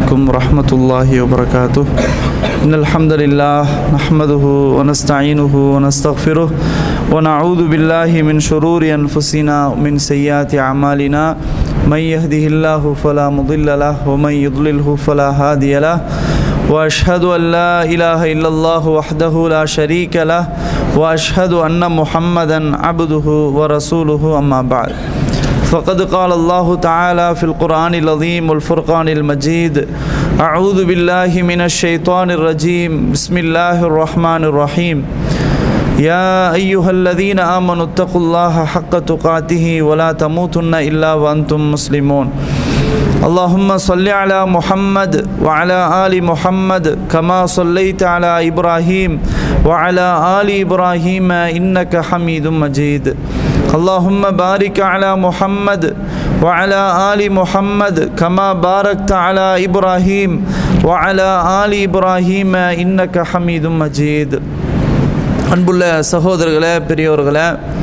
عليكم ورحمة الله وبركاته إن الحمد لله نحمده ونستعينه ونستغفره ونعوذ بالله من شرور أنفسنا ومن سيئات أعمالنا من يهده الله فلا مضل له ومن يضلله فلا هادي له واشهد ان لا اله الا الله وحده لا شريك له واشهد ان محمدا عبده ورسوله اما بعد فقد قال الله تعالى في القران العظيم والفرقان المجيد اعوذ بالله من الشيطان الرجيم بسم الله الرحمن الرحيم يا ايها الذين امنوا اتقوا الله حق تقاته ولا تموتن الا وانتم مسلمون اللهم صل على محمد وعلى آل محمد كما صليت على إبراهيم وعلى آل إبراهيم إنك حميد مجيد اللهم بارك على محمد وعلى آل محمد كما باركت على إبراهيم وعلى آل إبراهيم إنك حميد مجيد அன்புள்ள சகோதரர்களே பெரியோர்களே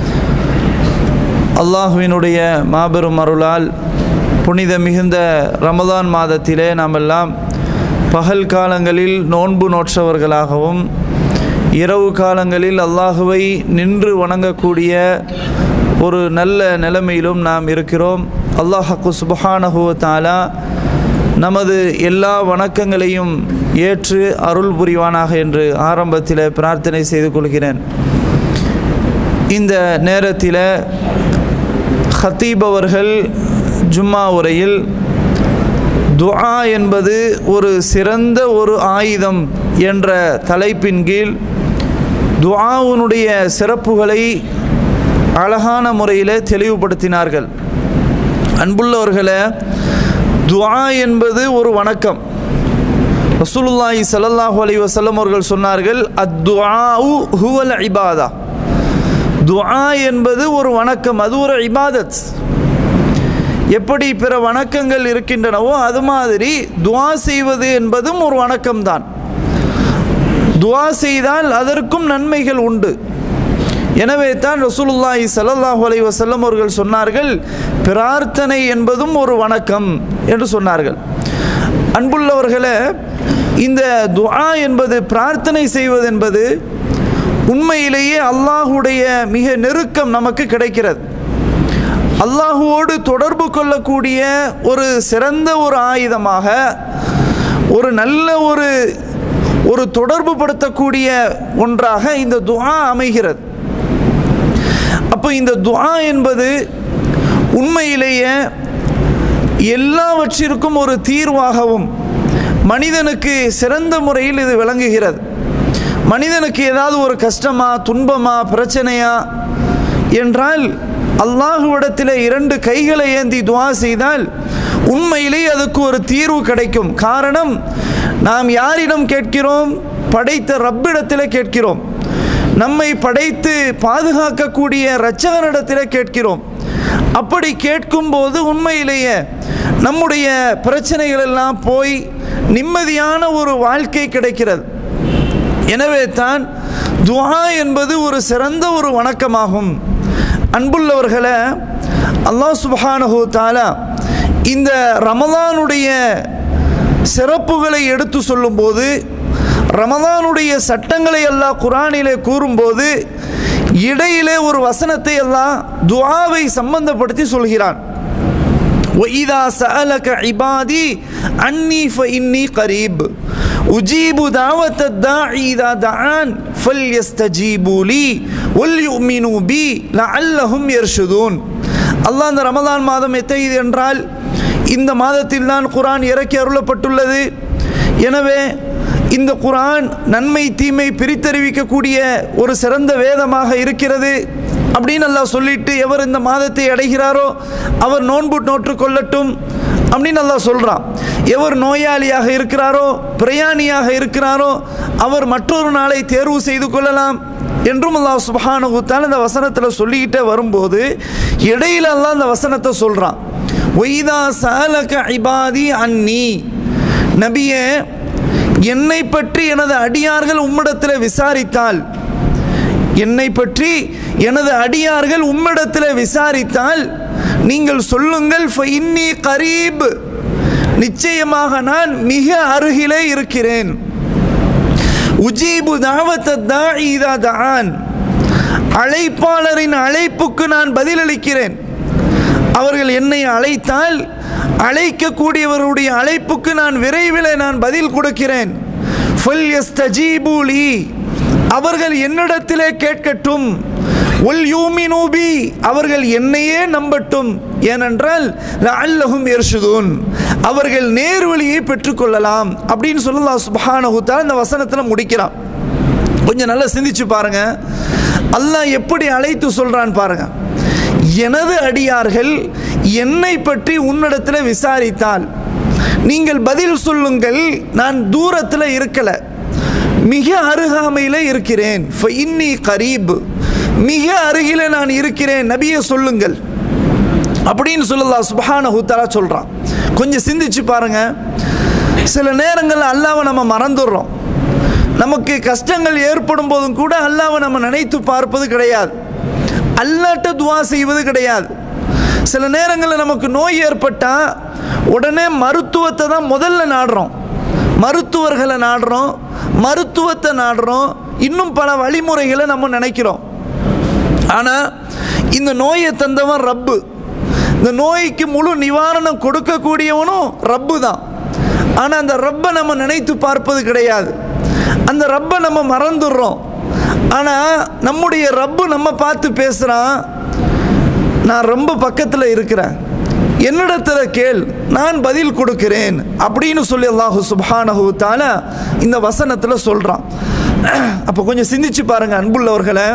அல்லாஹுவினுடைய மாபெரும் அருளால் புனித மிகுந்த ரமதான் மாதத்திலே நாம் எல்லாம் பகல் காலங்களில் நோன்பு நோற்றவர்களாகவும் இரவு காலங்களில் அல்லாஹுவை நின்று வணங்கக்கூடிய ஒரு நல்ல நிலைமையிலும் நாம் இருக்கிறோம் அல்லாஹக்கு சுபஹானஹுவ தாலா நமது எல்லா வணக்கங்களையும் ஏற்று அருள் புரிவானாக என்று ஆரம்பத்தில் பிரார்த்தனை செய்து கொள்கிறேன் இந்த நேரத்தில் ஹத்தீப் அவர்கள் ஜும்மா உரையில் துஆ என்பது ஒரு சிறந்த ஒரு ஆயுதம் என்ற தலைப்பின் கீழ் துஆவுனுடைய சிறப்புகளை அழகான முறையில் தெளிவுபடுத்தினார்கள் அன்புள்ளவர்களே துஆ என்பது ஒரு வணக்கம் ரசூலுல்லாஹி ஸல்லல்லாஹு அலைஹி வஸல்லம் அவர்கள் சொன்னார்கள் அத்துஆஉ ஹுவல் இபாதா துஆ என்பது ஒரு வணக்கம் அது ஒரு இபாதத் எப்படி பிற வணக்கங்கள் இருக்கின்றனவோ அது மாதிரி துவா செய்வது என்பதும் ஒரு வணக்கம்தான் துவா செய்தால் அதற்கும் நன்மைகள் உண்டு எனவே தான் ரசூலுல்லாஹி சல்லாஹூ அலை வசல்லம் அவர்கள் சொன்னார்கள் பிரார்த்தனை என்பதும் ஒரு வணக்கம் என்று சொன்னார்கள் அன்புள்ளவர்களே இந்த துஆ என்பது பிரார்த்தனை செய்வது என்பது உண்மையிலேயே அல்லாஹுடைய மிக நெருக்கம் நமக்கு கிடைக்கிறது அல்லாஹுவோடு தொடர்பு கொள்ளக்கூடிய ஒரு சிறந்த ஒரு ஆயுதமாக ஒரு நல்ல ஒரு ஒரு தொடர்பு படுத்தக்கூடிய ஒன்றாக இந்த துஆ அமைகிறது அப்போ இந்த துஆ என்பது உண்மையிலேயே எல்லாவற்றிற்கும் ஒரு தீர்வாகவும் மனிதனுக்கு சிறந்த முறையில் இது விளங்குகிறது மனிதனுக்கு ஏதாவது ஒரு கஷ்டமா துன்பமா பிரச்சனையா என்றால் அல்லாஹுவிடத்தில் இரண்டு கைகளை ஏந்தி துவா செய்தால் உண்மையிலே அதுக்கு ஒரு தீர்வு கிடைக்கும் காரணம் நாம் யாரிடம் கேட்கிறோம் படைத்த ரப்பிடத்தில் கேட்கிறோம் நம்மை படைத்து பாதுகாக்கக்கூடிய இரட்சகனிடத்தில் கேட்கிறோம் அப்படி கேட்கும்போது உண்மையிலேயே நம்முடைய பிரச்சனைகள் எல்லாம் போய் நிம்மதியான ஒரு வாழ்க்கை கிடைக்கிறது எனவே தான் துவா என்பது ஒரு சிறந்த ஒரு வணக்கமாகும் அன்புள்ளவர்களை அல்லாஹ் சுபஹானஹு தாலா இந்த ரமலானுடைய சிறப்புகளை எடுத்து சொல்லும்போது ரமலானுடைய சட்டங்களை எல்லாம் குரானிலே கூறும்போது இடையிலே ஒரு வசனத்தை எல்லாம் துவாவை சம்பந்தப்படுத்தி சொல்கிறான் وَإِذَا سَأَلَكَ عِبَادِي عَنِّي فَإِنِّي قَرِيبٌ أُجِيبُ دَعْوَةَ الدَّاعِ إِذَا دَعَانِ فَلْيَسْتَجِيبُوا لِي وَلْيُؤْمِنُوا بِي لَعَلَّهُمْ يَرْشُدُونَ அல்லாஹ் இந்த ரமலான் மாதம் எத்தகையது என்றால் இந்த மாதத்தில் தான் குரான் இறக்கி அருளப்பட்டுள்ளது எனவே இந்த குரான் நன்மை தீமை பிரித்தறிவிக்கக்கூடிய ஒரு சிறந்த வேதமாக இருக்கிறது அப்படின்னு அல்லாஹ் சொல்லிட்டு எவர் இந்த மாதத்தை அடைகிறாரோ அவர் நோன்பு நோற்று கொள்ளட்டும் அப்படின்னு அல்லாஹ் சொல்கிறான் எவர் நோயாளியாக இருக்கிறாரோ பிரயாணியாக இருக்கிறாரோ அவர் மற்றொரு நாளை தேர்வு செய்து கொள்ளலாம் என்றும் அல்லாஹ் சுபஹானுகுத்தான் இந்த வசனத்தில் சொல்லிக்கிட்டே வரும்போது இடையில அல்லாஹ் அந்த வசனத்தை சொல்கிறான் ஒய்தா சாலக இபாதி அன்னி நபியே என்னை பற்றி எனது அடியார்கள் உம்மிடத்தில் விசாரித்தால் என்னை பற்றி எனது அடியார்கள் உம்மிடத்தில் விசாரித்தால் நீங்கள் சொல்லுங்கள் இன்னி கரீப் நிச்சயமாக நான் மிக அருகிலே இருக்கிறேன் உஜீபு தாவத்த தாஇதா தான் அழைப்பாளரின் அழைப்புக்கு நான் பதிலளிக்கிறேன் அவர்கள் என்னை அழைத்தால் அழைக்கக்கூடியவருடைய அழைப்புக்கு நான் விரைவில் நான் பதில் கொடுக்கிறேன் ஃபுல் எஸ்தஜீபூலி அவர்கள் என்னிடத்திலே கேட்கட்டும் உல் யூமினூபி அவர்கள் என்னையே நம்பட்டும் ஏனென்றால் அல்லஹும் எர்ஷுதூன் அவர்கள் நேர்வழியை பெற்றுக்கொள்ளலாம் அப்படின்னு சொல்லலாம் சுபஹானஹுத்தா இந்த வசனத்தில் முடிக்கிறான் கொஞ்சம் நல்லா சிந்திச்சு பாருங்க அல்லாஹ் எப்படி அழைத்து சொல்றான் பாருங்க எனது அடியார்கள் என்னை பற்றி உன்னிடத்தில் விசாரித்தால் நீங்கள் பதில் சொல்லுங்கள் நான் தூரத்தில் இருக்கல மிக அருகாமையில் இருக்கிறேன் இன்னி கரீப் மிக அருகில நான் இருக்கிறேன் நபியை சொல்லுங்கள் அப்படின்னு சொல்லலாம் சுபஹான ஹூத்தாலா சொல்கிறான் கொஞ்சம் சிந்திச்சு பாருங்க சில நேரங்களில் அல்லாவை நம்ம மறந்துடுறோம் நமக்கு கஷ்டங்கள் ஏற்படும் போதும் கூட அல்லாவை நம்ம நினைத்து பார்ப்பது கிடையாது அல்லாட்ட துவா செய்வது கிடையாது சில நேரங்களில் நமக்கு நோய் ஏற்பட்டால் உடனே மருத்துவத்தை தான் முதல்ல நாடுறோம் மருத்துவர்களை நாடுறோம் மருத்துவத்தை நாடுறோம் இன்னும் பல வழிமுறைகளை நம்ம நினைக்கிறோம் ஆனால் இந்த நோயை தந்தவன் ரப்பு இந்த நோய்க்கு முழு நிவாரணம் கொடுக்கக்கூடியவனும் ரப்பு தான் ஆனால் அந்த ரப்பை நம்ம நினைத்து பார்ப்பது கிடையாது அந்த ரப்பை நம்ம மறந்துடுறோம் ஆனால் நம்முடைய ரப்பு நம்ம பார்த்து பேசுகிறான் நான் ரொம்ப பக்கத்தில் இருக்கிறேன் என்னிடத்தில் கேள் நான் பதில் கொடுக்கிறேன் அப்படின்னு சொல்லி அல்லாஹு சுபானஹு தால இந்த வசனத்தில் சொல்கிறான் அப்போ கொஞ்சம் சிந்திச்சு பாருங்க அன்புள்ளவர்களை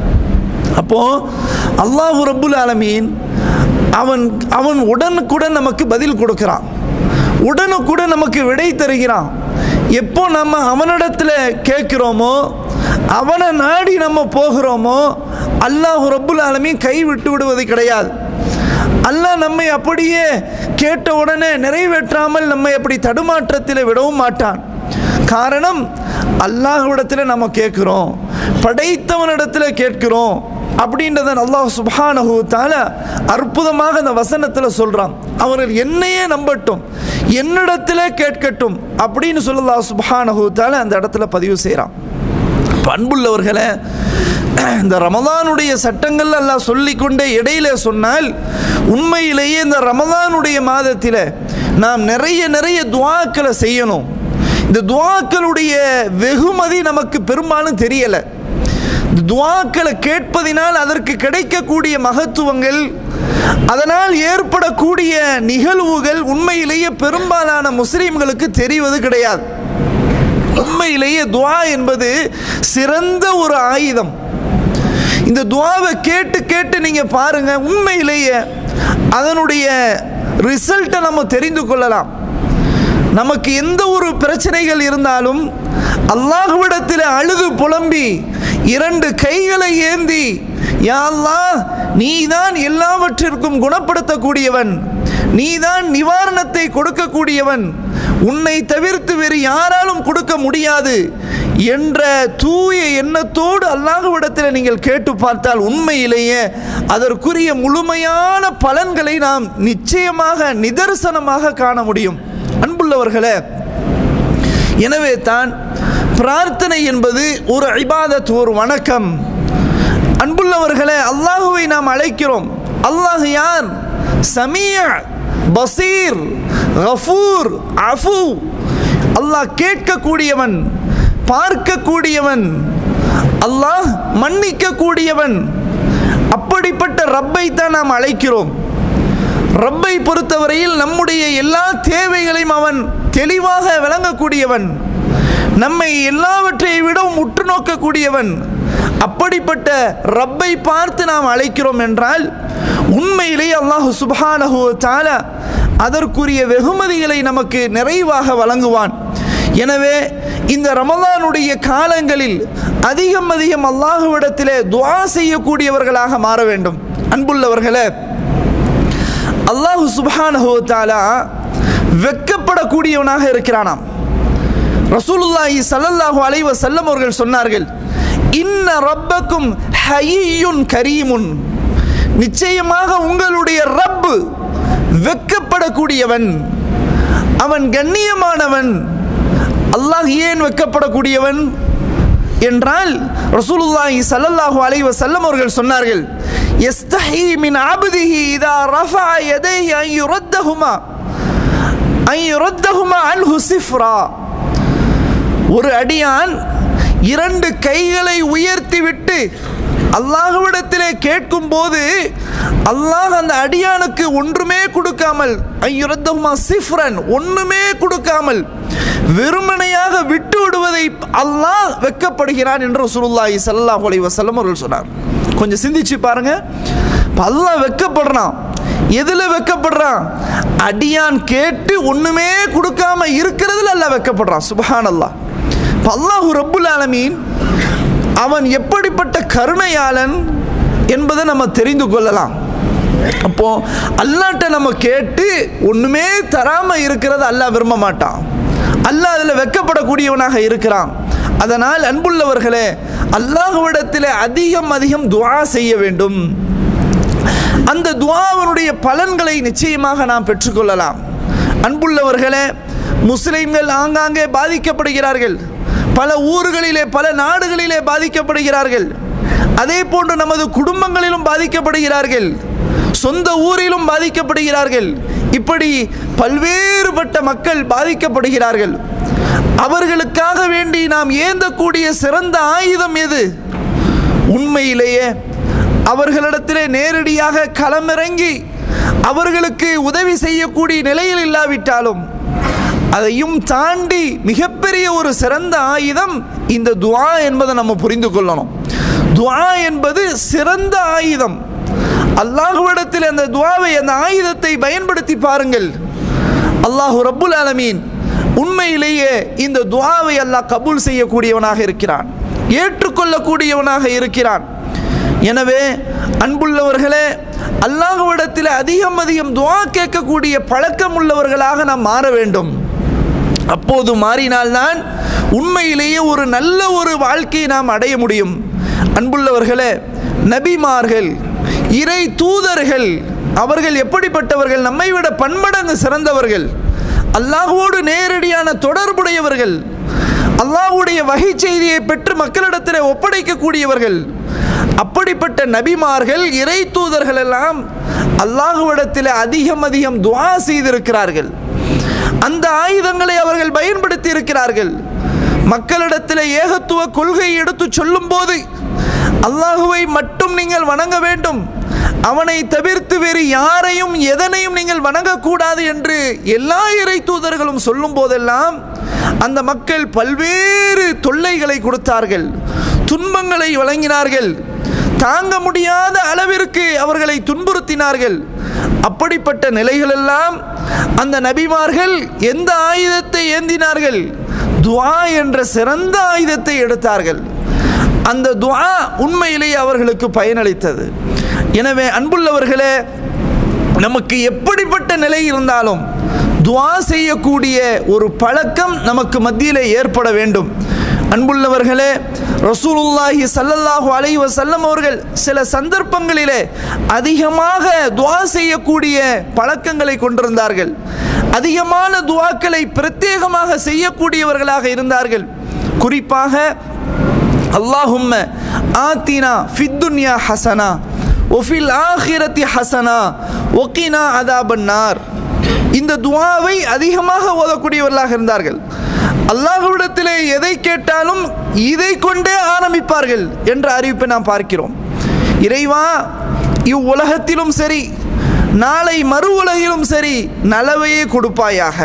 அப்போ அல்லாஹு ரப்புல் ஆலமீன் அவன் அவன் உடனுக்குடன் நமக்கு பதில் கொடுக்கிறான் உடனுக்குடன் நமக்கு விடை தருகிறான் எப்போ நம்ம அவனிடத்தில் கேட்குறோமோ அவனை நாடி நம்ம போகிறோமோ அல்லாஹு ரப்புல் ஆலமீன் கை விட்டு விடுவது கிடையாது அல்லாஹ் நம்மை அப்படியே கேட்ட உடனே நிறைவேற்றாமல் நம்மை அப்படி தடுமாற்றத்தில் விடவும் மாட்டான் காரணம் அல்லாஹ்விடத்தில் நம்ம கேட்குறோம் படைத்தவனிடத்தில் கேட்கிறோம் அப்படின்றத அல்லாஹ் சுபானஹு தால அற்புதமாக அந்த வசனத்தில் சொல்கிறான் அவர்கள் என்னையே நம்பட்டும் என்னிடத்தில் கேட்கட்டும் அப்படின்னு சொல்லல்லா சுபானஹு தால அந்த இடத்துல பதிவு செய்கிறான் பண்புள்ளவர்களை இந்த ரமதானுடைய சட்டங்கள் எல்லாம் சொல்லிக்கொண்டே இடையில சொன்னால் உண்மையிலேயே இந்த ரமதானுடைய மாதத்தில் நாம் நிறைய நிறைய துவாக்களை செய்யணும் இந்த துவாக்களுடைய வெகுமதி நமக்கு பெரும்பாலும் தெரியலை துவாக்களை கேட்பதினால் அதற்கு கிடைக்கக்கூடிய மகத்துவங்கள் அதனால் ஏற்படக்கூடிய நிகழ்வுகள் உண்மையிலேயே பெரும்பாலான முஸ்லீம்களுக்கு தெரிவது கிடையாது உண்மையிலேயே துவா என்பது சிறந்த ஒரு ஆயுதம் இந்த துவாவை கேட்டு கேட்டு நீங்கள் பாருங்க உண்மையிலேயே அதனுடைய ரிசல்ட்டை நம்ம தெரிந்து கொள்ளலாம் நமக்கு எந்த ஒரு பிரச்சனைகள் இருந்தாலும் அல்லாஹ்விடத்தில் அழுது புலம்பி இரண்டு கைகளை ஏந்தி யா அல்லாஹ் நீதான் எல்லாவற்றிற்கும் குணப்படுத்தக்கூடியவன் நீதான் நிவாரணத்தை கொடுக்கக்கூடியவன் உன்னை தவிர்த்து வேறு யாராலும் கொடுக்க முடியாது என்ற தூய எண்ணத்தோடு அல்லாஹ்விடத்தில் நீங்கள் கேட்டு பார்த்தால் உண்மையிலேயே அதற்குரிய முழுமையான பலன்களை நாம் நிச்சயமாக நிதர்சனமாக காண முடியும் அன்புள்ளவர்களே எனவே தான் பிரார்த்தனை என்பது ஒரு இபாதத் ஒரு வணக்கம் அன்புள்ளவர்களே அல்லாஹுவை நாம் அழைக்கிறோம் அல்லாஹ் யார் சமிய பசீர் கஃபூர் அஃபு அல்லாஹ் கேட்கக்கூடியவன் பார்க்கக்கூடியவன் அல்லாஹ் மன்னிக்கக்கூடியவன் அப்படிப்பட்ட ரப்பை தான் நாம் அழைக்கிறோம் ரப்பை பொறுத்தவரையில் நம்முடைய எல்லா தேவைகளையும் அவன் தெளிவாக விளங்கக்கூடியவன் நம்மை எல்லாவற்றை விடவும் உற்று நோக்கக்கூடியவன் அப்படிப்பட்ட ரப்பை பார்த்து நாம் அழைக்கிறோம் என்றால் உண்மையிலே அல்லாஹு சுபானஹு தால அதற்குரிய வெகுமதிகளை நமக்கு நிறைவாக வழங்குவான் எனவே இந்த ரமலானுடைய காலங்களில் அதிகம் அதிகம் அல்லாஹுவிடத்திலே துவா செய்யக்கூடியவர்களாக மாற வேண்டும் அன்புள்ளவர்களே அல்லாஹு சுபானஹு தாலா வெக்கப்படக்கூடியவனாக இருக்கிறானாம் ரசூலுல்லாஹி சல்லல்லாஹு அலைவ செல்லம் அவர்கள் சொன்னார்கள் இன்ன ரப்பக்கும் ஹையுன் கரீமுன் நிச்சயமாக உங்களுடைய ரப்பு வெக்கப்படக்கூடியவன் அவன் கண்ணியமானவன் அல்லாஹ் ஏன் வெக்கப்படக்கூடியவன் என்றால் ரசூலுல்லாஹி ஸல்லல்லாஹு அலைஹி வஸல்லம் அவர்கள் சொன்னார்கள் யஸ்தஹி மின் அப்திஹி இதா ரஃபஅ யதைஹி அன் யுரத்தஹுமா அன் யுரத்தஹுமா அன்ஹு சிஃப்ரா ஒரு அடியான் இரண்டு கைகளை உயர்த்திவிட்டு அல்லாஹ்விடத்திலே கேட்கும் போது அல்லாஹ் அந்த அடியானுக்கு ஒன்றுமே கொடுக்காமல் ஐயுரத்தகுமா சிஃப்ரன் ஒன்றுமே கொடுக்காமல் வெறுமனையாக விட்டு விடுவதை அல்லாஹ் வெக்கப்படுகிறான் என்று ரசூலுல்லாஹி ஸல்லல்லாஹு அலைஹி வஸல்லம் அவர்கள் சொன்னார் கொஞ்சம் சிந்திச்சு பாருங்க இப்ப அல்லாஹ் வெக்கப்படுறான் எதுல வெக்கப்படுறான் அடியான் கேட்டு ஒண்ணுமே கொடுக்காம இருக்கிறதுல அல்லாஹ் வெக்கப்படுறான் சுபஹான் அல்லாஹ் அல்லாஹு ரப்புல் ஆலமீன் அவன் எப்படிப்பட்ட கருணையாளன் என்பதை நம்ம தெரிந்து கொள்ளலாம் அப்போ அல்லாட்ட நம்ம கேட்டு ஒண்ணுமே தராம இருக்கிறத அல்லாஹ் விரும்ப மாட்டான் அல்லாஹ் அதில் வெக்கப்படக்கூடியவனாக இருக்கிறான் அதனால் அன்புள்ளவர்களே அல்லாஹ்விடத்தில் அதிகம் அதிகம் துஆ செய்ய வேண்டும் அந்த துஆவினுடைய பலன்களை நிச்சயமாக நாம் பெற்றுக்கொள்ளலாம் அன்புள்ளவர்களே முஸ்லிம்கள் ஆங்காங்கே பாதிக்கப்படுகிறார்கள் பல ஊர்களிலே பல நாடுகளிலே பாதிக்கப்படுகிறார்கள் அதே போன்று நமது குடும்பங்களிலும் பாதிக்கப்படுகிறார்கள் சொந்த ஊரிலும் பாதிக்கப்படுகிறார்கள் இப்படி பல்வேறுபட்ட மக்கள் பாதிக்கப்படுகிறார்கள் அவர்களுக்காக வேண்டி நாம் ஏந்தக்கூடிய சிறந்த ஆயுதம் எது உண்மையிலேயே அவர்களிடத்திலே நேரடியாக களமிறங்கி அவர்களுக்கு உதவி செய்யக்கூடிய நிலையில் இல்லாவிட்டாலும் அதையும் தாண்டி மிகப்பெரிய ஒரு சிறந்த ஆயுதம் இந்த துஆ என்பதை நம்ம புரிந்து கொள்ளணும் துஆ என்பது சிறந்த ஆயுதம் அல்லாஹுவிடத்தில் அந்த துஆவை அந்த ஆயுதத்தை பயன்படுத்தி பாருங்கள் அல்லாஹு ரப்புல் ஆலமீன் உண்மையிலேயே இந்த துஆவை அல்லாஹ் கபூல் செய்யக்கூடியவனாக இருக்கிறான் ஏற்றுக்கொள்ளக்கூடியவனாக இருக்கிறான் எனவே அன்புள்ளவர்களே அல்லாஹுவிடத்தில் அதிகம் அதிகம் துஆ கேட்கக்கூடிய பழக்கம் உள்ளவர்களாக நாம் மாற வேண்டும் அப்போது மாறினால்தான் உண்மையிலேயே ஒரு நல்ல ஒரு வாழ்க்கையை நாம் அடைய முடியும் அன்புள்ளவர்களே நபிமார்கள் இறை தூதர்கள் அவர்கள் எப்படிப்பட்டவர்கள் நம்மை விட பன்மடங்கு சிறந்தவர்கள் அல்லாஹுவோடு நேரடியான தொடர்புடையவர்கள் அல்லாஹ்வுடைய வகை செய்தியை பெற்று மக்களிடத்தில் ஒப்படைக்கக்கூடியவர்கள் அப்படிப்பட்ட நபிமார்கள் இறை தூதர்கள் எல்லாம் அல்லாஹுவிடத்தில் அதிகம் அதிகம் துஆ செய்திருக்கிறார்கள் அந்த ஆயுதங்களை அவர்கள் பயன்படுத்தி இருக்கிறார்கள் மக்களிடத்தில் ஏகத்துவ கொள்கையை எடுத்து சொல்லும் போது அல்லாஹுவை மட்டும் நீங்கள் வணங்க வேண்டும் அவனை தவிர்த்து வேறு யாரையும் எதனையும் நீங்கள் வணங்கக்கூடாது என்று எல்லா இறை தூதர்களும் சொல்லும் போதெல்லாம் அந்த மக்கள் பல்வேறு தொல்லைகளை கொடுத்தார்கள் துன்பங்களை வழங்கினார்கள் தாங்க முடியாத அளவிற்கு அவர்களை துன்புறுத்தினார்கள் அப்படிப்பட்ட நிலைகளெல்லாம் அந்த நபிமார்கள் எந்த ஆயுதத்தை ஏந்தினார்கள் துஆ என்ற சிறந்த ஆயுதத்தை எடுத்தார்கள் அந்த துஆ உண்மையிலேயே அவர்களுக்கு பயனளித்தது எனவே அன்புள்ளவர்களே நமக்கு எப்படிப்பட்ட நிலை இருந்தாலும் துஆ செய்யக்கூடிய ஒரு பழக்கம் நமக்கு மத்தியிலே ஏற்பட வேண்டும் அன்புள்ளவர்களே ரசூலுல்லாஹி ஸல்லல்லாஹு அலைஹி வஸல்லம் அவர்கள் சில சந்தர்ப்பங்களிலே அதிகமாக துஆ செய்யக்கூடிய பழக்கங்களை கொண்டிருந்தார்கள் அதிகமான துஆக்களை பிரத்யேகமாக செய்யக்கூடியவர்களாக இருந்தார்கள் குறிப்பாக அல்லாஹும்ம ஆத்தினா ஃபித்துன்யா ஹசனா ஒஃபில் ஆஹிரத்தி ஹசனா ஒக்கினா அதாபன்னார் இந்த துவாவை அதிகமாக ஓதக்கூடியவர்களாக இருந்தார்கள் அல்லாஹ்விடத்திலே எதை கேட்டாலும் இதை கொண்டே ஆரம்பிப்பார்கள் என்ற அறிவிப்பை நாம் பார்க்கிறோம் இறைவா இவ்வுலகத்திலும் சரி நாளை மறு உலகிலும் சரி நலவையே கொடுப்பாயாக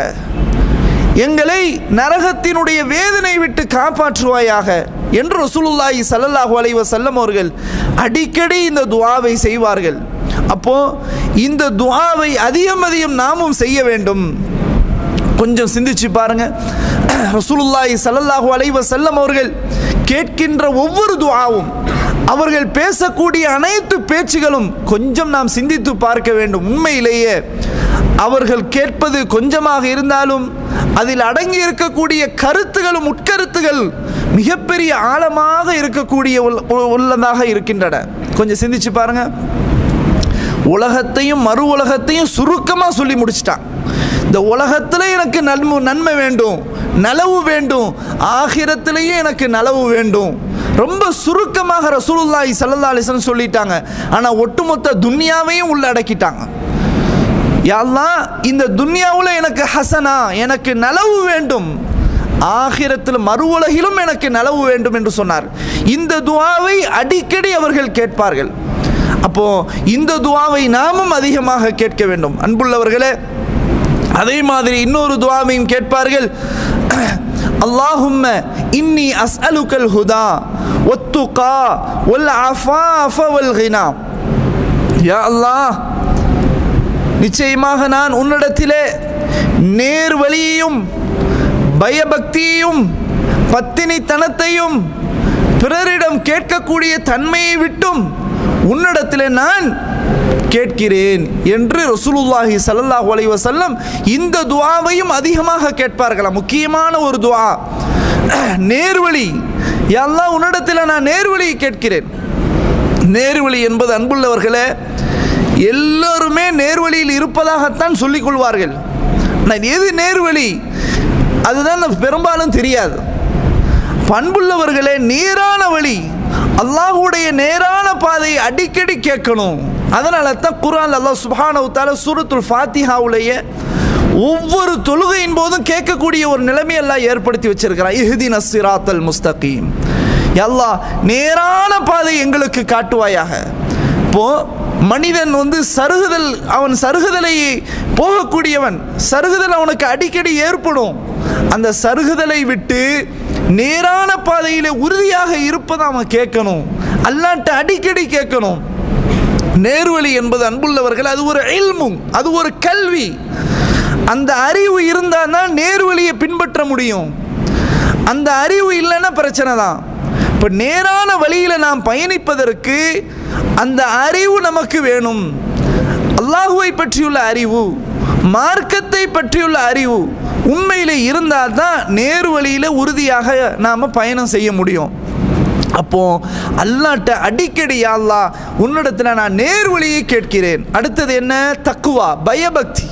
எங்களை நரகத்தினுடைய வேதனை விட்டு காப்பாற்றுவாயாக என்று ரசூலுல்லாஹி ஸல்லல்லாஹு அலைஹி வஸல்லம் அவர்கள் அடிக்கடி இந்த துஆவை செய்வார்கள் அப்போ இந்த துஆவை அதிகம் அதிகம் நாமும் செய்ய வேண்டும் கொஞ்சம் சிந்திச்சு பாருங்க ரசூலுல்லாஹி ஸல்லல்லாஹு அலைஹி வஸல்லம் அவர்கள் கேட்கின்ற ஒவ்வொரு துஆவும் அவர்கள் பேசக்கூடிய அனைத்து பேச்சுகளும் கொஞ்சம் நாம் சிந்தித்து பார்க்க வேண்டும் உண்மையிலேயே அவர்கள் கேட்பது கொஞ்சமாக இருந்தாலும் அதில் அடங்கி இருக்கக்கூடிய கருத்துகளும் உட்கருத்துகள் மிகப்பெரிய ஆழமாக இருக்கக்கூடிய உள்ள- உள்ளதாக இருக்கின்றன கொஞ்சம் சிந்திச்சு பாருங்க உலகத்தையும் மறு உலகத்தையும் சுருக்கமாக சொல்லி முடிச்சிட்டான் இந்த உலகத்தில் எனக்கு நன்மை நன்மை வேண்டும் நலவு வேண்டும் ஆகிரத்திலேயே எனக்கு நலவு வேண்டும் ரொம்ப சுருக்கமாக ரசூலுல்லாஹி ஸல்லல்லாஹு அலைஹி வஸல்லம் சொல்லிட்டாங்க ஆனால் ஒட்டுமொத்த துன்யாவையும் உள்ளடக்கிட்டாங்க யாழ்லா இந்த துன்யாவில் எனக்கு ஹசனா எனக்கு நலவு வேண்டும் ஆகிரத்தில் மறு உலகிலும் எனக்கு நலவு வேண்டும் என்று சொன்னார் இந்த துவாவை அடிக்கடி அவர்கள் கேட்பார்கள் அப்போ இந்த துவாவை நாமும் அதிகமாக கேட்க வேண்டும் அன்புள்ளவர்களே அதே மாதிரி இன்னொரு துவாவையும் கேட்பார்கள் அல்லாஹும்ம இன்னி அஸ்அலுக்கல் ஹுதா ஒத்துகா ஒல் அஃபாஃப வல் கினா யா அல்லாஹ் நிச்சயமாக நான் உன்னிடத்திலே நேர் வழியையும் பயபக்தியையும் பத்தினித்தனத்தையும் பிறரிடம் கேட்கக்கூடிய தன்மையை விட்டும் உன்னிடத்திலே நான் கேட்கிறேன் என்று ரசூலுல்லாஹி ஸல்லல்லாஹு அலைஹி வஸல்லம் இந்த துஆவையும் அதிகமாக கேட்பார்களாம் முக்கியமான ஒரு துஆ நேர்வழி யா அல்லாஹ் உன்னிடத்தில் நான் நேர்வழியை கேட்கிறேன் நேர்வழி என்பது அன்புள்ளவர்களே எல்லோருமே நேர்வழியில் இருப்பதாகத்தான் சொல்லிக் கொள்வார்கள் ஆனால் எது நேர்வழி அதுதான் நமக்கு பெரும்பாலும் தெரியாது பண்புள்ளவர்களே நேரான வழி அல்லாஹுடைய நேரான பாதையை அடிக்கடி கேட்கணும் அதனால தான் குரான் அல்லாஹ் சுபானவுத்தால சூரத்துல் ஃபாத்திஹாவுடைய ஒவ்வொரு தொழுகையின் போதும் கேட்கக்கூடிய ஒரு நிலைமையெல்லாம் ஏற்படுத்தி வச்சிருக்கிறான் இஹ்தின் அஸ்ஸிராத்தல் முஸ்தகீம் அல்லாஹ் நேரான பாதை எங்களுக்கு காட்டுவாயாக இப்போ மனிதன் வந்து சருகுதல் அவன் சருகுதலை போகக்கூடியவன் சருகுதல் அவனுக்கு அடிக்கடி ஏற்படும் அந்த சருகுதலை விட்டு நேரான பாதையில் உறுதியாக இருப்பதை அவன் கேட்கணும் அல்லாட்ட அடிக்கடி கேட்கணும் நேர்வழி என்பது அன்புள்ளவர்கள் அது ஒரு இல்மும் அது ஒரு கல்வி அந்த அறிவு இருந்தால் தான் நேர்வழியை பின்பற்ற முடியும் அந்த அறிவு இல்லைன்னா பிரச்சனை தான் இப்போ நேரான வழியில் நாம் பயணிப்பதற்கு அந்த அறிவு நமக்கு வேணும் அல்லாஹுவை பற்றியுள்ள அறிவு மார்க்கத்தை பற்றியுள்ள அறிவு உண்மையில் இருந்தால் தான் நேர் வழியில் உறுதியாக நாம் பயணம் செய்ய முடியும் அப்போ அல்லாட்ட அடிக்கடி யா அல்லாஹ் உன்னிடத்தில் நான் நேர் வழியை கேட்கிறேன் அடுத்தது என்ன தக்குவா பயபக்தி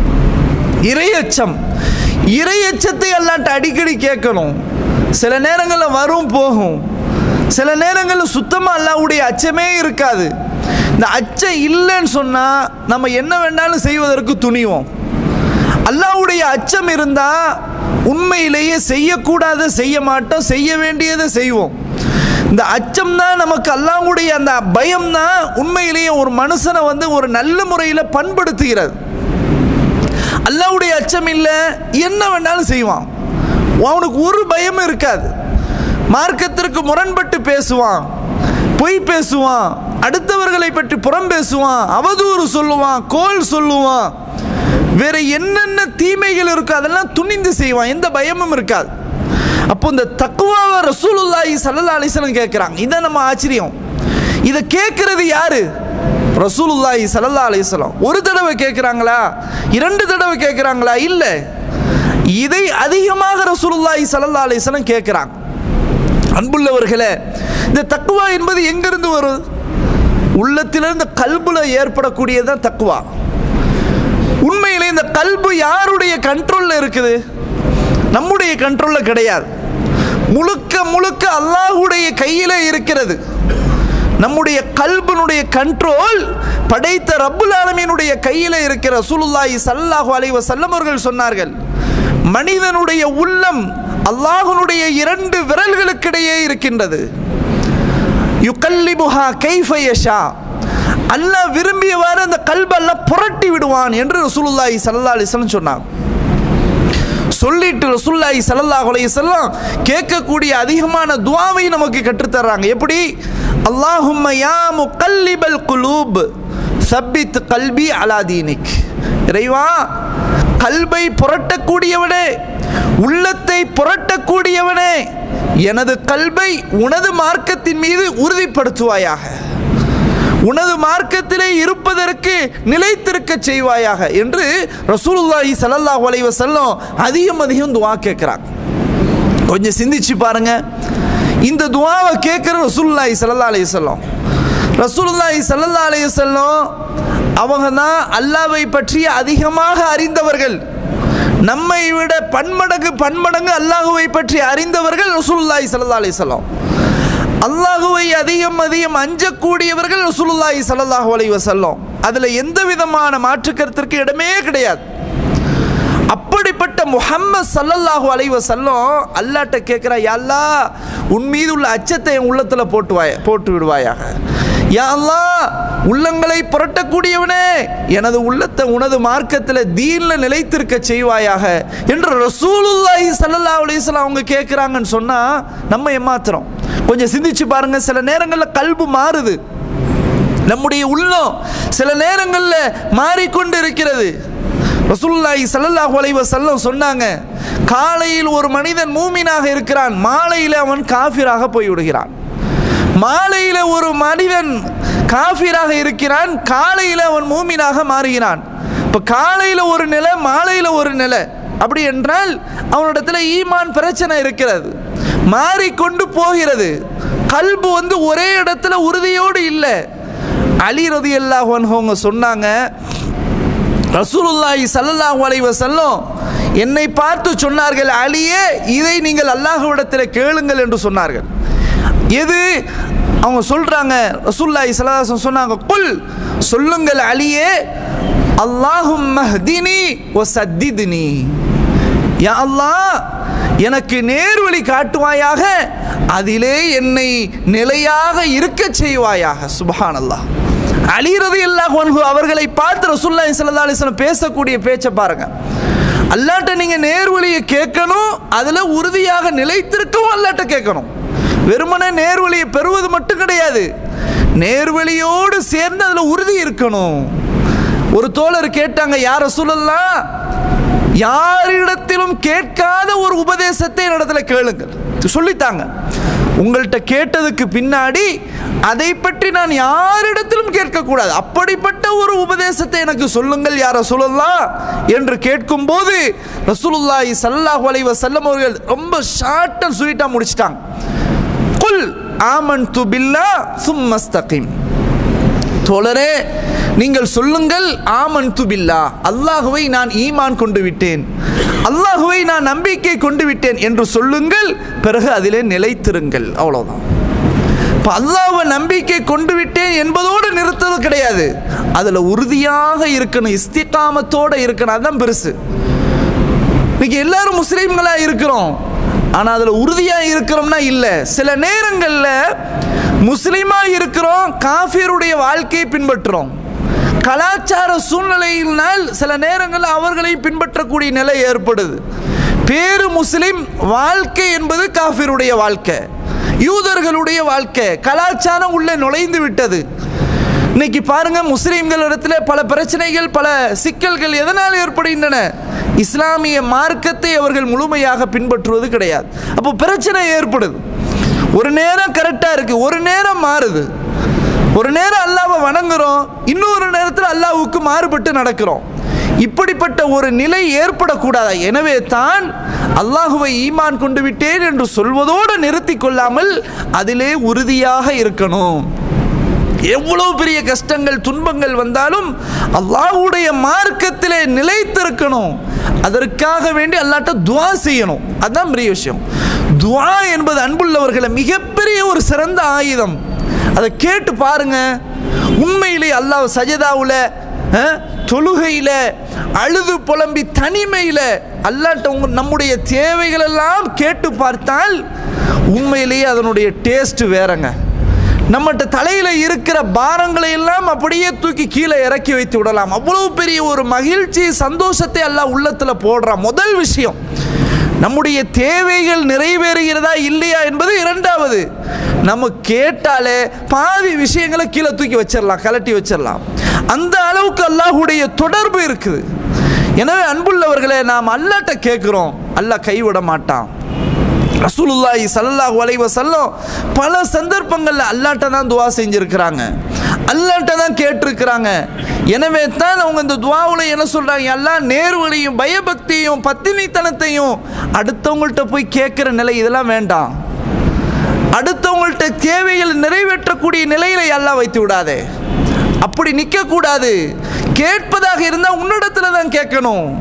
இரையச்சம் இரையச்சத்தை அல்லாட்ட அடிக்கடி கேட்கணும் சில நேரங்களில் வரும் போகும் சில நேரங்களில் சுத்தமாக அல்லாவுடைய அச்சமே இருக்காது இந்த அச்சம் இல்லைன்னு சொன்னால் நம்ம என்ன வேண்டாலும் செய்வதற்கு துணிவோம் அல்லாவுடைய அச்சம் இருந்தால் உண்மையிலேயே செய்யக்கூடாத செய்ய மாட்டோம் செய்ய வேண்டியதை செய்வோம் இந்த அச்சம் தான் நமக்கு அல்லாவுடைய அந்த பயம் தான் உண்மையிலேயே ஒரு மனுஷனை வந்து ஒரு நல்ல முறையில் பண்படுத்துகிறது அல்லாவுடைய அச்சம் இல்லை என்ன வேணாலும் செய்வான் அவனுக்கு ஒரு பயமும் இருக்காது மார்க்கத்திற்கு முரண்பட்டு பேசுவான் பொய் பேசுவான் அடுத்தவர்களை பற்றி புறம் பேசுவான் அவதூறு சொல்லுவான் கோல் சொல்லுவான் வேற என்னென்ன தீமைகள் இருக்கோ அதெல்லாம் துணிந்து செய்வான் எந்த பயமும் இருக்காது அப்போ இந்த தக்குவாவை ரசூலுல்லாஹி சல்லா அலிஸ்லம் கேட்குறாங்க இதான் நம்ம ஆச்சரியம் இதை கேட்கறது யாரு ரசூலுல்லாஹி சல்லா அலிஸ்லாம் ஒரு தடவை கேட்குறாங்களா இரண்டு தடவை கேட்குறாங்களா இல்லை இதை அதிகமாக ரசூலுல்லாஹி சல்லா அலிஸ்லாம் கேட்குறாங்க அன்புள்ளவர்களே இந்த தக்குவா என்பது எங்கிருந்து வரும் உள்ளத்திலிருந்து கல்புல ஏற்படக்கூடியதுதான் தக்குவா உண்மையிலே இந்த கல்பு யாருடைய கண்ட்ரோலில் இருக்குது நம்முடைய கண்ட்ரோலில் கிடையாது முழுக்க முழுக்க அல்லாஹுடைய கையில் இருக்கிறது நம்முடைய கல்பனுடைய கண்ட்ரோல் படைத்த ரப்புல் ஆலமீனுடைய கையில் இருக்கிற சுலுல்லாஹி சல்லாஹூ அலைஹி வஸல்லம் அவர்கள் சொன்னார்கள் மனிதனுடைய உள்ளம் அல்லாஹுனுடைய இரண்டு விரல்களுக்கிடையே இருக்கின்றது யுகல்லிபுஹா கைஃபயஷா அல்லாஹ் விரும்பியவாறு அந்த கல்பெல்லாம் புரட்டி விடுவான் என்று ரசூலுல்லாஹி சல்லா அலிஸ்லம் சொன்னாங்க சொல்லிட்டு ரசூல்லாஹி சல்லல்லாஹு அலைஹி வஸல்லம் கேட்கக்கூடிய அதிகமான துவாவை நமக்கு கற்றுத்தர்றாங்க எப்படி அல்லாஹும்ம யா முகல்லிபல் குலூப் சப்பித் கல்பி அலா தீனிக் இறைவா கல்பை புரட்டக்கூடியவனே உள்ளத்தை புரட்டக்கூடியவனே எனது கல்பை உனது மார்க்கத்தின் மீது உறுதிப்படுத்துவாயாக உனது மார்க்கத்திலே இருப்பதற்கு நிலைத்திருக்க செய்வாயாக என்று ரசூலுல்லாஹி ஸல்லல்லாஹு அலைஹி வஸல்லம் அதிகம் அதிகம் துவா கேட்குறாங்க கொஞ்சம் சிந்திச்சு பாருங்க இந்த துவாவை கேட்குற ரசூலுல்லாஹி ஸல்லல்லாஹு அலைஹி வஸல்லம் ரசூலுல்லாஹி ஸல்லல்லாஹு அலைஹி வஸல்லம் அவங்க தான் அல்லாவை பற்றி அதிகமாக அறிந்தவர்கள் நம்மை விட பன்மடங்கு பன்மடங்கு அல்லாஹுவை பற்றி அறிந்தவர்கள் ரசூலுல்லாஹி ஸல்லல்லாஹு அலைஹி வஸல்லம் அல்லாஹுவை அதிகம் அதிகம் அஞ்சக்கூடியவர்கள் ரசூலுல்லாஹி ஸல்லல்லாஹு அலைஹி வஸல்லம் அதுல எந்த விதமான மாற்று கருத்திற்கு இடமே கிடையாது அப்படிப்பட்ட முஹம்மது சல்லல்லாஹு அலைஹி வஸல்லம் அல்லாட்ட கேட்குறா யல்லா உன் மீது உள்ள அச்சத்தை என் உள்ளத்தில் போட்டு வாய போட்டு விடுவாயாக யா அல்லாஹ் உள்ளங்களை புரட்டக்கூடியவனே எனது உள்ளத்தை உனது மார்க்கத்தில் தீன்ல நிலைத்திருக்க செய்வாயாக என்று ரசூலுல்லாஹி ஸல்லல்லாஹு அலைஹி வஸல்லம் அவங்க கேட்குறாங்கன்னு சொன்னா நம்ம ஏமாத்துறோம் கொஞ்சம் சிந்திச்சு பாருங்க சில நேரங்களில் கல்பு மாறுது நம்முடைய உள்ளம் சில நேரங்களில் மாறிக்கொண்டு இருக்கிறது ரசூலுல்லாஹி ஸல்லல்லாஹு அலைஹி வஸல்லம் சொன்னாங்க காலையில் ஒரு மனிதன் மூமினாக இருக்கிறான் மாலையில் அவன் காஃபிராக போய் விடுகிறான் மாலையில் ஒரு மனிதன் காஃபிராக இருக்கிறான் காலையில் அவன் மூமினாக மாறுகிறான் இப்போ காலையில் ஒரு நிலை மாலையில் ஒரு நிலை அப்படி என்றால் அவனிடத்தில் ஈமான் பிரச்சனை இருக்கிறது மாறிக்கொண்டு போகிறது கல்பு வந்து ஒரே இடத்துல உறுதியோடு இல்லை அலி ரதி அவங்க சொன்னாங்க ரசூலுல்லாஹி ஸல்லல்லாஹு அலைஹி வஸல்லம் என்னை பார்த்து சொன்னார்கள் அலியே இதை நீங்கள் அல்லாஹ்விடத்தில் கேளுங்கள் என்று சொன்னார்கள் எது அவங்க சொல்றாங்க ரசூலுல்லாஹி ஸல்லல்லாஹு அலைஹி வஸல்லம் சொன்னாங்க குல் சொல்லுங்கள் அலியே அல்லாஹும் மஹ்தினி வ சத்தித்னி யா அல்லாஹ் எனக்கு நேர்வழி காட்டுவாயாக அதிலே என்னை நிலையாக இருக்க செய்வாயாக சுபஹான் அல்லாஹ் அலிரது அல்லாஹ் ஒன்ஹு அவர்களை பார்த்து ரசூல்லாய் சல்லா அலிஸ்லாம் பேசக்கூடிய பேச்சை பாருங்க அல்லாட்ட நீங்க நேர்வழியை கேட்கணும் அதுல உறுதியாக நிலைத்திருக்கவும் அல்லாட்ட கேட்கணும் வெறுமனே நேர்வழியை பெறுவது மட்டும் கிடையாது நேர்வழியோடு சேர்ந்து அதுல உறுதி இருக்கணும் ஒரு தோழர் கேட்டாங்க யார சொல்லலாம் யாரிடத்திலும் கேட்காத ஒரு உபதேசத்தை என்னிடத்துல கேளுங்கள் சொல்லித்தாங்க உங்கள்கிட்ட கேட்டதுக்கு பின்னாடி அதை பற்றி நான் யாரிடத்திலும் கேட்கக்கூடாது அப்படிப்பட்ட ஒரு உபதேசத்தை எனக்கு சொல்லுங்கள் யார சொல்லலாம் என்று கேட்கும்போது ரசூலுல்லாஹி ஸல்லல்லாஹு அலைஹி வஸல்லம் அவர்கள் ரொம்ப ஷார்ட் அண்ட் ஸ்வீட்டா முடிச்சிட்டாங்க குல் ஆமன்து பில்லா சும்மஸ்தகிம் தோழரே நீங்கள் சொல்லுங்கள் ஆமன் துபில்லா அல்லாஹுவை நான் ஈமான் கொண்டு விட்டேன் அல்லாஹுவை நான் நம்பிக்கை கொண்டு விட்டேன் என்று சொல்லுங்கள் பிறகு அதிலே நிலைத்திருங்கள் அவ்வளவுதான் இப்போ அல்லாஹ்வை நம்பிக்கை கொண்டு விட்டேன் என்பதோடு நிறுத்தது கிடையாது அதில் உறுதியாக இருக்கணும் இஸ்திகாமத்தோட இருக்கணும் அதுதான் பெருசு இன்னைக்கு எல்லாரும் முஸ்லீம்களாக இருக்கிறோம் ஆனால் அதில் உறுதியாக இருக்கிறோம்னா இல்லை சில நேரங்களில் முஸ்லீமாக இருக்கிறோம் காஃபியருடைய வாழ்க்கையை பின்பற்றுறோம் கலாச்சார சூழ்நிலையினால் சில நேரங்களில் அவர்களை பின்பற்றக்கூடிய நிலை ஏற்படுது பேரு முஸ்லிம் வாழ்க்கை என்பது காஃபிருடைய வாழ்க்கை யூதர்களுடைய வாழ்க்கை கலாச்சாரம் உள்ளே நுழைந்து விட்டது இன்னைக்கு பாருங்க முஸ்லீம்கள் இடத்துல பல பிரச்சனைகள் பல சிக்கல்கள் எதனால் ஏற்படுகின்றன இஸ்லாமிய மார்க்கத்தை அவர்கள் முழுமையாக பின்பற்றுவது கிடையாது அப்போ பிரச்சனை ஏற்படுது ஒரு நேரம் கரெக்டாக இருக்கு ஒரு நேரம் மாறுது ஒரு நேரம் அல்லாவை வணங்குறோம் இன்னொரு நேரத்தில் அல்லாவுக்கு மாறுபட்டு நடக்கிறோம் இப்படிப்பட்ட ஒரு நிலை ஏற்படக்கூடாது எனவே தான் அல்லாஹுவை ஈமான் கொண்டு விட்டேன் என்று சொல்வதோடு நிறுத்தி கொள்ளாமல் அதிலே உறுதியாக இருக்கணும் எவ்வளவு பெரிய கஷ்டங்கள் துன்பங்கள் வந்தாலும் அல்லாஹ்வுடைய மார்க்கத்திலே நிலைத்திருக்கணும் அதற்காக வேண்டி அல்லாட்ட துவா செய்யணும் அதுதான் பெரிய விஷயம் துவா என்பது அன்புள்ளவர்களை மிகப்பெரிய ஒரு சிறந்த ஆயுதம் அதை கேட்டு பாருங்க உண்மையிலே அல்லாஹ் சஜதாவுல அஹ், தொழுகையில அழுது புலம்பி தனிமையில அல்லாட்ட உங்க நம்முடைய தேவைகள் எல்லாம் கேட்டு பார்த்தால் உண்மையிலேயே அதனுடைய டேஸ்ட் வேறங்க நம்மகிட்ட தலையில இருக்கிற பாரங்களை எல்லாம் அப்படியே தூக்கி கீழே இறக்கி வைத்து விடலாம் அவ்வளவு பெரிய ஒரு மகிழ்ச்சி சந்தோஷத்தை எல்லாம் உள்ளத்துல போடுறான் முதல் விஷயம் நம்முடைய தேவைகள் நிறைவேறுகிறதா இல்லையா என்பது இரண்டாவது நம்ம கேட்டாலே பாதி விஷயங்களை கீழே தூக்கி வச்சிடலாம் கலட்டி வச்சிடலாம் அந்த அளவுக்கு அல்லாஹுடைய தொடர்பு இருக்குது எனவே அன்புள்ளவர்களே நாம் அல்லாட்ட கேட்குறோம் அல்லாஹ் கைவிட மாட்டான் ரசூலுல்லாஹி ஸல்லல்லாஹு அலைஹி வஸல்லம் பல சந்தர்ப்பங்களில் அல்லாட்ட தான் துவா செஞ்சிருக்கிறாங்க அல்லாட்ட தான் கேட்டிருக்கிறாங்க எனவே தான் அவங்க இந்த துவாவில் என்ன சொல்றாங்க எல்லாம் நேர்வழியும் பயபக்தியும் பத்தினித்தனத்தையும் அடுத்தவங்கள்ட்ட போய் கேட்குற நிலை இதெல்லாம் வேண்டாம் அடுத்தவங்கள்ட்ட தேவைகள் நிறைவேற்றக்கூடிய நிலையில எல்லாம் வைத்து விடாதே அப்படி நிற்கக்கூடாது கேட்பதாக இருந்தால் உன்னிடத்துல தான் கேட்கணும்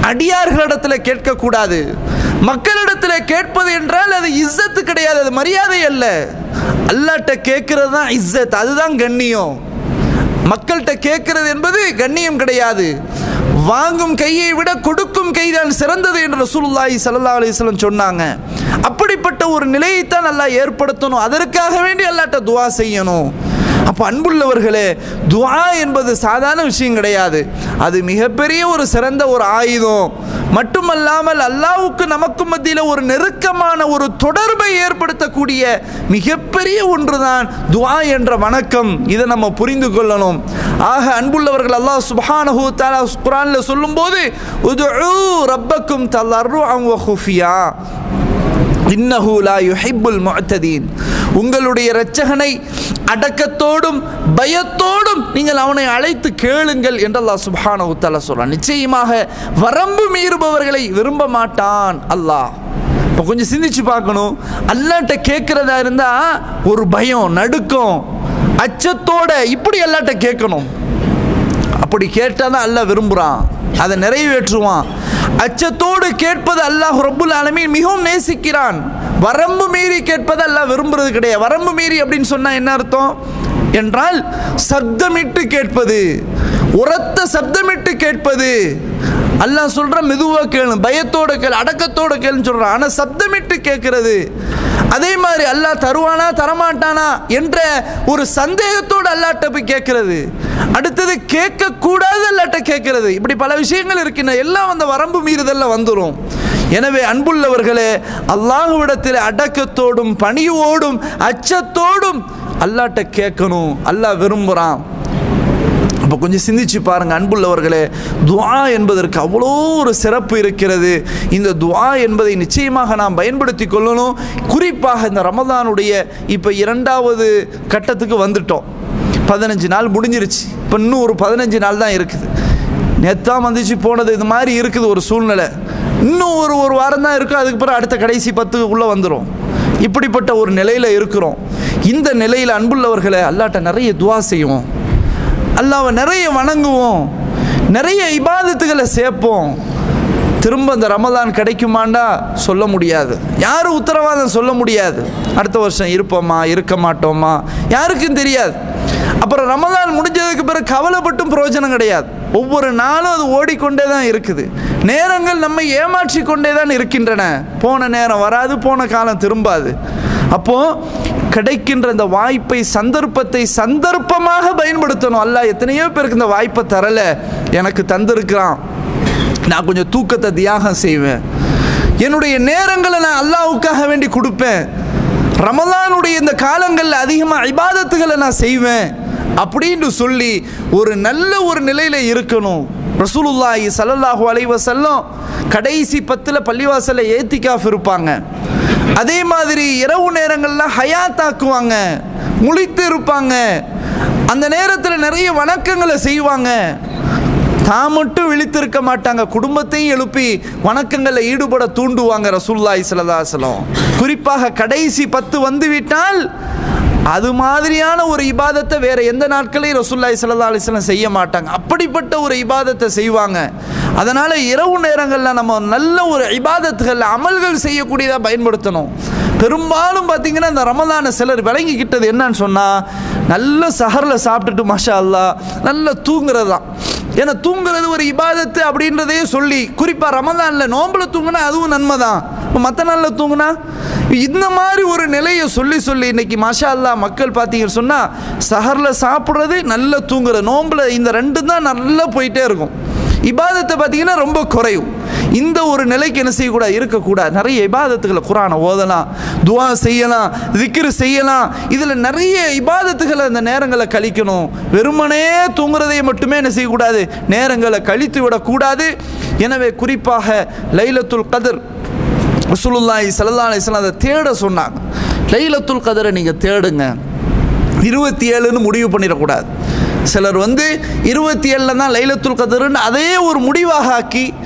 அடியார்களிடத்தில் கேட்கக்கூடாது மக்களிடத்தில் கேட்பது என்றால் அது இஸ்ஸத்து கிடையாது அது மரியாதை அல்ல அல்லாட்ட கேட்கறது தான் இஸ்ஸத் அதுதான் கண்ணியம் மக்கள்கிட்ட கேட்கிறது என்பது கண்ணியம் கிடையாது வாங்கும் கையை விட கொடுக்கும் கைதான் சிறந்தது என்று ரசூலுல்லாஹி ஸல்லல்லாஹு அலைஹி வஸல்லம் சொன்னாங்க அப்படிப்பட்ட ஒரு நிலையைத்தான் அல்லாஹ் ஏற்படுத்தணும் அதற்காக வேண்டி அல்லாட்ட துஆ செய்யணும் அப்போ அன்புள்ளவர்களே துஆ என்பது சாதாரண விஷயம் கிடையாது அது மிகப்பெரிய ஒரு சிறந்த ஒரு ஆயுதம் மட்டுமல்லாமல் அல்லாஹ்வுக்கு நமக்கு மத்தியில் ஒரு நெருக்கமான ஒரு தொடர்பை ஏற்படுத்தக்கூடிய மிகப்பெரிய ஒன்றுதான் துஆ என்ற வணக்கம் இதை நம்ம புரிந்து கொள்ளணும் ஆக அன்புள்ளவர்கள் அல்லாஹ் சுப்ஹானஹு தஆலா குர்ஆன்ல சொல்லும்போது உதுஉ ரப்பக்கும் தல்லர்ருஅன் வ குஃபியா இன்னஹு லா யுஹிப்புல் முஅத்ததீன் உங்களுடைய இரட்சகனை அடக்கத்தோடும் பயத்தோடும் நீங்கள் அவனை அழைத்து கேளுங்கள் என்று அல்லாஹ் சுப்ஹானஹு தஆலா சொல்றான் நிச்சயமாக வரம்பு மீறுபவர்களை விரும்ப மாட்டான் அல்லாஹ் இப்போ கொஞ்சம் சிந்திச்சு பார்க்கணும் அல்லாட்ட கேட்குறதா இருந்தா ஒரு பயம் நடுக்கம் அச்சத்தோட இப்படி அல்லாட்ட கேட்கணும் அப்படி கேட்டால் தான் அல்லாஹ் விரும்புகிறான் அதை நிறைவேற்றுவான் அச்சத்தோடு கேட்பது அல்லாஹ் ரப்புல் ஆலமீன் மிகவும் நேசிக்கிறான் வரம்பு மீறி கேட்பது அல்லாஹ் விரும்புறது கிடையாது வரம்பு மீறி அப்படின்னு சொன்னால் என்ன அர்த்தம் என்றால் சப்தமிட்டு கேட்பது உரத்த சப்தமிட்டு கேட்பது அல்லாஹ் சொல்ற மெதுவா கேளு பயத்தோட கேளு அடக்கத்தோட கேளுன்னு சொல்றான் ஆனா சப்தமிட்டு கேட்கிறது அதே மாதிரி அல்லாஹ் தருவானா தரமாட்டானா என்ற ஒரு சந்தேகத்தோடு அல்லாட்ட போய் கேட்கிறது அடுத்தது கேட்க கூடாது அல்லாட்ட கேட்கிறது இப்படி பல விஷயங்கள் இருக்கின்றன எல்லாம் அந்த வரம்பு மீறுதல்ல வந்துடும் எனவே அன்புள்ளவர்களே அல்லாஹ்விடத்தில் அடக்கத்தோடும் பணிவோடும் அச்சத்தோடும் அல்லாட்ட கேட்கணும் அல்லாஹ் விரும்புகிறான் அப்போ கொஞ்சம் சிந்திச்சு பாருங்க அன்புள்ளவர்களே துஆ என்பதற்கு அவ்வளோ ஒரு சிறப்பு இருக்கிறது இந்த துஆ என்பதை நிச்சயமாக நாம் பயன்படுத்தி கொள்ளணும் குறிப்பாக இந்த ரமதானுடைய இப்போ இரண்டாவது கட்டத்துக்கு வந்துட்டோம் பதினஞ்சு நாள் முடிஞ்சிருச்சு இப்போ இன்னும் ஒரு பதினஞ்சு நாள் தான் இருக்குது நேத்தான் வந்துச்சு போனது இது மாதிரி இருக்குது ஒரு சூழ்நிலை இன்னும் ஒரு ஒரு வாரம் தான் இருக்கும் அதுக்கு பிறகு அடுத்த கடைசி பத்துக்குள்ளே வந்துடும் இப்படிப்பட்ட ஒரு நிலையில் இருக்கிறோம் இந்த நிலையில் அன்புள்ளவர்களை அல்லாட்ட நிறைய துவா செய்வோம் அல்லாவை நிறைய வணங்குவோம் நிறைய இபாதத்துகளை சேர்ப்போம் திரும்ப அந்த ரமதான் கிடைக்குமாண்டா சொல்ல முடியாது யாரும் உத்தரவாதம் சொல்ல முடியாது அடுத்த வருஷம் இருப்போமா இருக்க மாட்டோமா யாருக்கும் தெரியாது அப்புறம் ரமதான் முடிஞ்சதுக்கு பிறகு கவலைப்பட்டும் பிரயோஜனம் கிடையாது ஒவ்வொரு நாளும் அது ஓடிக்கொண்டே தான் இருக்குது நேரங்கள் நம்மை ஏமாற்றி கொண்டே தான் இருக்கின்றன போன நேரம் வராது போன காலம் திரும்பாது அப்போ கிடைக்கின்ற இந்த வாய்ப்பை சந்தர்ப்பத்தை சந்தர்ப்பமாக பயன்படுத்தணும் அல்லாஹ் எத்தனையோ பேருக்கு இந்த வாய்ப்பை தரல எனக்கு தந்திருக்கிறான் நான் கொஞ்சம் தூக்கத்தை தியாகம் செய்வேன் என்னுடைய நேரங்களை நான் அல்லாஹ்வுக்காக வேண்டி கொடுப்பேன் ரமலானுடைய இந்த காலங்களில் அதிகமாக இபாதத்துகளை நான் செய்வேன் அப்படின்னு சொல்லி ஒரு நல்ல ஒரு நிலையில் இருக்கணும் ரசூலுல்லாஹி ஸல்லல்லாஹு அலைஹி வஸல்லம் கடைசி பத்தில் பள்ளிவாசலில் ஏத்திகாஃப் இருப்பாங்க அதே மாதிரி இரவு நேரங்களில் ஹயாத்தாக்குவாங்க முழித்து இருப்பாங்க அந்த நேரத்தில் நிறைய வணக்கங்களை செய்வாங்க தான் மட்டும் விழித்திருக்க மாட்டாங்க குடும்பத்தையும் எழுப்பி வணக்கங்களில் ஈடுபட தூண்டுவாங்க ரசூல்லாய் சலதாசலம் குறிப்பாக கடைசி பத்து வந்து விட்டால் அது மாதிரியான ஒரு இபாதத்தை வேற எந்த நாட்களையும் ரசூல்லாய் சல்லா அலிஸ்லாம் செய்ய மாட்டாங்க அப்படிப்பட்ட ஒரு இபாதத்தை செய்வாங்க அதனால இரவு நேரங்களில் நம்ம நல்ல ஒரு இபாதத்துகள் அமல்கள் செய்யக்கூடியதாக பயன்படுத்தணும் பெரும்பாலும் பார்த்தீங்கன்னா இந்த ரமதான சிலர் விளங்கிக்கிட்டது என்னன்னு சொன்னால் நல்ல சஹரில் சாப்பிட்டுட்டு மஷா அல்லா நல்லா தூங்குறது தான் ஏன்னா தூங்குறது ஒரு இபாதத்து அப்படின்றதையே சொல்லி குறிப்பாக ரமதானில் நோம்பில் தூங்கினா அதுவும் நன்மை தான் இப்போ மற்ற நாளில் தூங்குனா இந்த மாதிரி ஒரு நிலையை சொல்லி சொல்லி இன்னைக்கு மாஷா அல்லா மக்கள் பார்த்தீங்கன்னு சொன்னால் சஹரில் சாப்பிட்றது நல்லா தூங்குறது நோம்பில் இந்த ரெண்டு தான் நல்லா போயிட்டே இருக்கும் இபாதத்தை பார்த்தீங்கன்னா ரொம்ப குறையும் இந்த ஒரு நிலைக்கு என்ன செய்யக்கூடாது இருக்கக்கூடாது நிறைய இபாதத்துகளை குரானை ஓதலாம் துவா செய்யலாம் திக்ரு செய்யலாம் இதில் நிறைய இபாதத்துகளை அந்த நேரங்களை கழிக்கணும் வெறுமனே தூங்குறதை மட்டுமே என்ன செய்யக்கூடாது நேரங்களை கழித்து விடக்கூடாது எனவே குறிப்பாக லைலத்துல் கதிர் ரசூலுல்லாஹி ஸல்லல்லாஹு அலைஹி வஸல்லம் அதை தேட சொன்னாங்க லைலத்துல் கதரை நீங்கள் தேடுங்க இருபத்தி ஏழுன்னு முடிவு பண்ணிடக்கூடாது சிலர் வந்து இருபத்தி ஏழில் தான் லைலத்துல் கதருன்னு அதே ஒரு முடிவாக ஆக்கி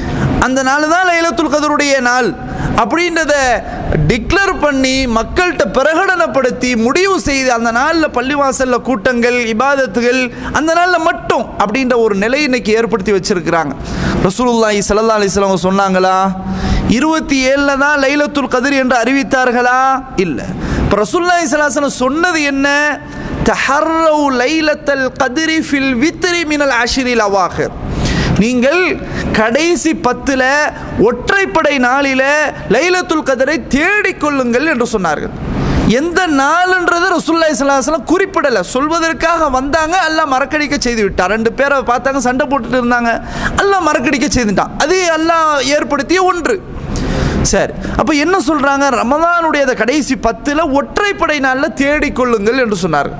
அந்த நாள் தான் லைலத்துல் கதருடைய நாள் அப்படின்றத டிக்ளேர் பண்ணி மக்கள்கிட்ட பிரகடனப்படுத்தி முடிவு செய்து அந்த நாளில் பள்ளிவாசலில் கூட்டங்கள் இபாதத்துகள் அந்த நாளில் மட்டும் அப்படின்ற ஒரு நிலை இன்னைக்கு ஏற்படுத்தி வச்சிருக்கிறாங்க ரசூலுல்லாஹி ஸல்லல்லாஹு அலைஹி வஸல்லம் சொன்னாங்களா இருபத்தி ஏழில் தான் லைலத்துல் கதிர் என்று அறிவித்தார்களா இல்லை இப்போ ரசூலுல்லாஹி ஸல்லல்லாஹு அலைஹி வஸல்லம் சொன்னது என்ன தஹர்ரவு லைலத்தல் கதிரி ஃபில் வித்ரி மினல் அஷிரில் அவாஹிர் நீங்கள் கடைசி பத்தில் ஒற்றைப்படை நாளில லைலத்துல் கதரை தேடிக்கொள்ளுங்கள் என்று சொன்னார்கள் எந்த நாள்ன்றது ரசூல்லாய் சலாஹலம் குறிப்பிடலை சொல்வதற்காக வந்தாங்க அல்லாஹ் மறக்கடிக்க செய்து விட்டார் ரெண்டு பேரை பார்த்தாங்க சண்டை போட்டுட்டு இருந்தாங்க அல்லாஹ் மறக்கடிக்க செய்துட்டான் அது அல்லாஹ் ஏற்படுத்திய ஒன்று சரி அப்போ என்ன சொல்கிறாங்க ரமதானுடைய அந்த கடைசி பத்தில் ஒற்றைப்படை நாளில் தேடிக்கொள்ளுங்கள் என்று சொன்னார்கள்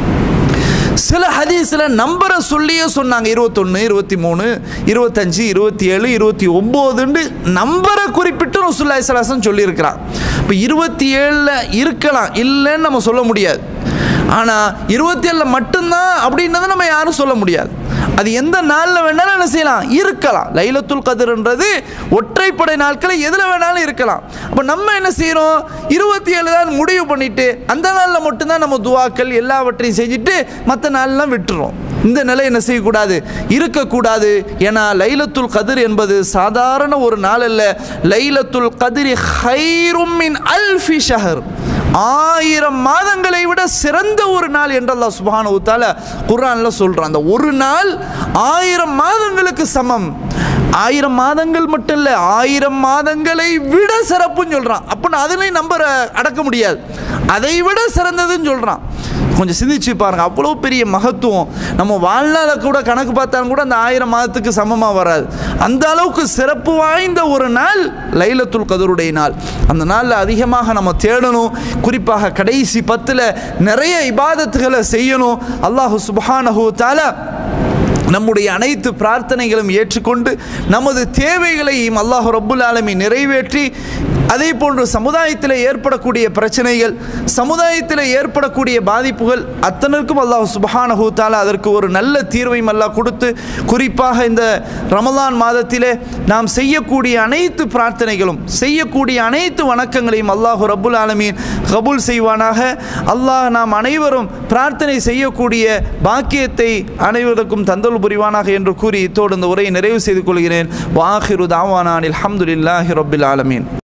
சில ஹதீஸில் நம்பரை சொல்லியே சொன்னாங்க இருபத்தொன்று இருபத்தி மூணு இருபத்தஞ்சு இருபத்தி ஏழு இருபத்தி ஒம்போதுன்னு நம்பரை குறிப்பிட்டு ரசூல்லாய் சலாசன் சொல்லியிருக்கிறான் இப்போ இருபத்தி ஏழில் இருக்கலாம் இல்லைன்னு நம்ம சொல்ல முடியாது ஆனால் இருபத்தி ஏழில் மட்டும்தான் அப்படின்றத நம்ம யாரும் சொல்ல முடியாது அது எந்த நாளில் வேணாலும் என்ன செய்யலாம் இருக்கலாம் லைலத்துல் கதிர்ன்றது ஒற்றைப்படை நாட்களை எதில் வேணாலும் இருக்கலாம் அப்போ நம்ம என்ன செய்கிறோம் இருபத்தி ஏழு தான் முடிவு பண்ணிட்டு அந்த நாளில் மட்டும்தான் நம்ம துவாக்கள் எல்லாவற்றையும் செஞ்சுட்டு மற்ற நாள்லாம் விட்டுறோம் இந்த நிலை என்ன செய்யக்கூடாது இருக்கக்கூடாது ஏன்னா லைலத்துல் கதிர் என்பது சாதாரண ஒரு நாள் அல்ல லைலத்துல் கதிரி ஹைரும் மின் அல்ஃபி ஷஹர் ஆயிரம் மாதங்களை விட சிறந்த ஒரு நாள் என்று அல்லாஹ் சுபான உத்தால குர்ஆன்ல சொல்றான் அந்த ஒரு நாள் ஆயிரம் மாதங்களுக்கு சமம் ஆயிரம் மாதங்கள் மட்டும் இல்லை ஆயிரம் மாதங்களை விட சிறப்புன்னு சொல்றான் அப்போ அதனையும் நம்பர அடக்க முடியாது அதை விட சிறந்ததுன்னு சொல்றான் கொஞ்சம் சிந்திச்சு பாருங்க அவ்வளோ பெரிய மகத்துவம் நம்ம வாழ்நாள கூட கணக்கு பார்த்தாலும் கூட அந்த ஆயிரம் மாதத்துக்கு சமமாக வராது அந்த அளவுக்கு சிறப்பு வாய்ந்த ஒரு நாள் லைலத்துல் கதருடைய நாள் அந்த நாளில் அதிகமாக நம்ம தேடணும் குறிப்பாக கடைசி பத்தில் நிறைய இபாதத்துகளை செய்யணும் அல்லாஹு சுபஹானஹு தாலா நம்முடைய அனைத்து பிரார்த்தனைகளும் ஏற்றுக்கொண்டு நமது தேவைகளையும் அல்லாஹ் ரப்புல் ஆலமி நிறைவேற்றி அதே போன்று சமுதாயத்தில் ஏற்படக்கூடிய பிரச்சனைகள் சமுதாயத்தில் ஏற்படக்கூடிய பாதிப்புகள் அத்தனைக்கும் அல்லாஹ் சுபஹானஹு தாலா அதற்கு ஒரு நல்ல தீர்வையும் அல்லாஹ் கொடுத்து குறிப்பாக இந்த ரமலான் மாதத்திலே நாம் செய்யக்கூடிய அனைத்து பிரார்த்தனைகளும் செய்யக்கூடிய அனைத்து வணக்கங்களையும் அல்லாஹ் ரப்புல் ஆலமீன் கபூல் செய்வானாக அல்லாஹ் நாம் அனைவரும் பிரார்த்தனை செய்யக்கூடிய பாக்கியத்தை அனைவருக்கும் தந்தல் புரிவானாக என்று கூறி இத்தோடு இந்த உரையை நிறைவு செய்து கொள்கிறேன் வாஹிரு தாவானான் அல்ஹம்துலில்லாஹி ரப்பில் ஆலமீன்